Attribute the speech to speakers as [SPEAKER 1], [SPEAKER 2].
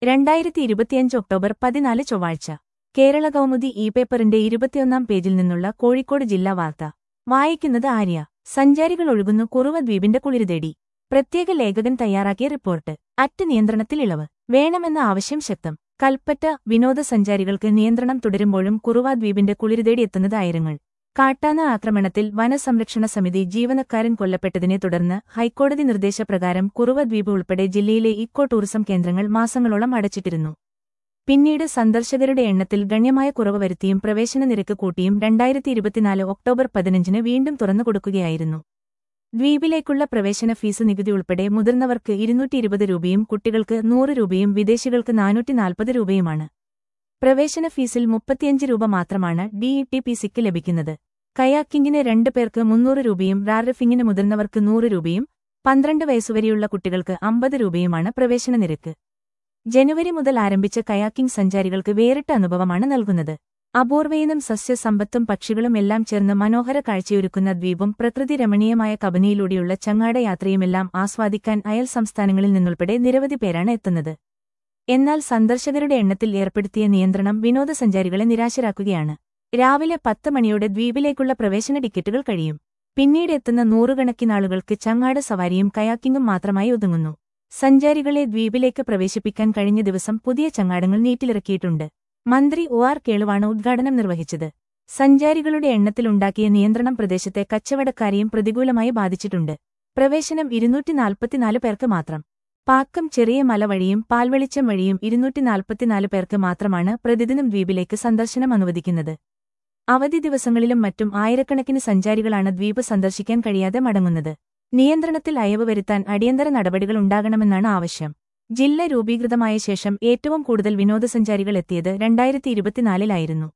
[SPEAKER 1] രണ്ടായിരത്തി ഇരുപത്തിയഞ്ച് ഒക്ടോബർ പതിനാല് ചൊവ്വാഴ്ച കേരള കൗമുദി ഇ പേപ്പറിന്റെ ഇരുപത്തിയൊന്നാം പേജിൽ നിന്നുള്ള കോഴിക്കോട് ജില്ലാ വാർത്ത വായിക്കുന്നത് ആര്യ സഞ്ചാരികൾ ഒഴുകുന്നു കുറുവ ദ്വീപിന്റെ കുളിരുതേടി പ്രത്യേക ലേഖകൻ തയ്യാറാക്കിയ റിപ്പോർട്ട് അറ്റ് നിയന്ത്രണത്തിൽ ഇളവ് വേണമെന്ന ആവശ്യം ശക്തം കൽപ്പറ്റ വിനോദസഞ്ചാരികൾക്ക് നിയന്ത്രണം തുടരുമ്പോഴും കുറുവ ദ്വീപിന്റെ കുളിരുതേടി എത്തുന്നത് ആയിരങ്ങൾ കാട്ടാന ആക്രമണത്തിൽ വനസംരക്ഷണ സമിതി ജീവനക്കാരൻ കൊല്ലപ്പെട്ടതിനെ തുടർന്ന് ഹൈക്കോടതി നിർദ്ദേശപ്രകാരം കുറുവ ദ്വീപ് ഉൾപ്പെടെ ജില്ലയിലെ ഇക്കോ ടൂറിസം കേന്ദ്രങ്ങൾ മാസങ്ങളോളം അടച്ചിട്ടിരുന്നു പിന്നീട് സന്ദർശകരുടെ എണ്ണത്തിൽ ഗണ്യമായ കുറവ് വരുത്തിയും പ്രവേശന നിരക്ക് കൂട്ടിയും രണ്ടായിരത്തി ഇരുപത്തിനാല് ഒക്ടോബർ പതിനഞ്ചിന് വീണ്ടും തുറന്നുകൊടുക്കുകയായിരുന്നു ദ്വീപിലേക്കുള്ള പ്രവേശന ഫീസ് നികുതി ഉൾപ്പെടെ മുതിർന്നവർക്ക് ഇരുന്നൂറ്റി ഇരുപത് രൂപയും കുട്ടികൾക്ക് നൂറ് രൂപയും വിദേശികൾക്ക് നാനൂറ്റി നാൽപ്പത് രൂപയുമാണ് പ്രവേശന ഫീസിൽ മുപ്പത്തിയഞ്ച് രൂപ മാത്രമാണ് ഡിഇടി പി സിക്ക് ലഭിക്കുന്നത് കയാക്കിങ്ങിന് രണ്ട് പേർക്ക് മുന്നൂറ് രൂപയും റാറിഫിങ്ങിന് മുതിർന്നവർക്ക് നൂറ് രൂപയും പന്ത്രണ്ട് വയസ്സുവരെയുള്ള കുട്ടികൾക്ക് അമ്പത് രൂപയുമാണ് പ്രവേശന നിരക്ക് ജനുവരി മുതൽ ആരംഭിച്ച കയാക്കിംഗ് സഞ്ചാരികൾക്ക് വേറിട്ട അനുഭവമാണ് നൽകുന്നത് അപൂർവയിനം സസ്യസമ്പത്തും പക്ഷികളും എല്ലാം ചേർന്ന് മനോഹര കാഴ്ചയൊരുക്കുന്ന ദ്വീപും പ്രകൃതി രമണീയമായ കബനിയിലൂടെയുള്ള ചങ്ങാട യാത്രയുമെല്ലാം ആസ്വാദിക്കാൻ അയൽ സംസ്ഥാനങ്ങളിൽ നിന്നുൾപ്പെടെ നിരവധി പേരാണ് എത്തുന്നത് എന്നാൽ സന്ദർശകരുടെ എണ്ണത്തിൽ ഏർപ്പെടുത്തിയ നിയന്ത്രണം വിനോദസഞ്ചാരികളെ നിരാശരാക്കുകയാണ് രാവിലെ പത്ത് മണിയോടെ ദ്വീപിലേക്കുള്ള പ്രവേശന ടിക്കറ്റുകൾ കഴിയും പിന്നീട് എത്തുന്ന നൂറുകണക്കിനാളുകൾക്ക് ചങ്ങാട് സവാരിയും കയാക്കിംഗും മാത്രമായി ഒതുങ്ങുന്നു സഞ്ചാരികളെ ദ്വീപിലേക്ക് പ്രവേശിപ്പിക്കാൻ കഴിഞ്ഞ ദിവസം പുതിയ ചങ്ങാടങ്ങൾ നീറ്റിലിറക്കിയിട്ടുണ്ട് മന്ത്രി ഒ ആർ കേളുവാണ് ഉദ്ഘാടനം നിർവഹിച്ചത് സഞ്ചാരികളുടെ എണ്ണത്തിലുണ്ടാക്കിയ നിയന്ത്രണം പ്രദേശത്തെ കച്ചവടക്കാരെയും പ്രതികൂലമായി ബാധിച്ചിട്ടുണ്ട് പ്രവേശനം ഇരുന്നൂറ്റി നാൽപ്പത്തിനാല് പേർക്ക് മാത്രം പാക്കം ചെറിയ മല വഴിയും പാൽവെളിച്ചം വഴിയും ഇരുന്നൂറ്റി നാൽപ്പത്തിനാല് പേർക്ക് മാത്രമാണ് പ്രതിദിനം ദ്വീപിലേക്ക് സന്ദർശനം അനുവദിക്കുന്നത് അവധി ദിവസങ്ങളിലും മറ്റും ആയിരക്കണക്കിന് സഞ്ചാരികളാണ് ദ്വീപ് സന്ദർശിക്കാൻ കഴിയാതെ മടങ്ങുന്നത് നിയന്ത്രണത്തിൽ അയവ് വരുത്താൻ അടിയന്തര നടപടികൾ ഉണ്ടാകണമെന്നാണ് ആവശ്യം ജില്ല രൂപീകൃതമായ ശേഷം ഏറ്റവും കൂടുതൽ വിനോദസഞ്ചാരികൾ എത്തിയത് രണ്ടായിരത്തി ഇരുപത്തിനാലിലായിരുന്നു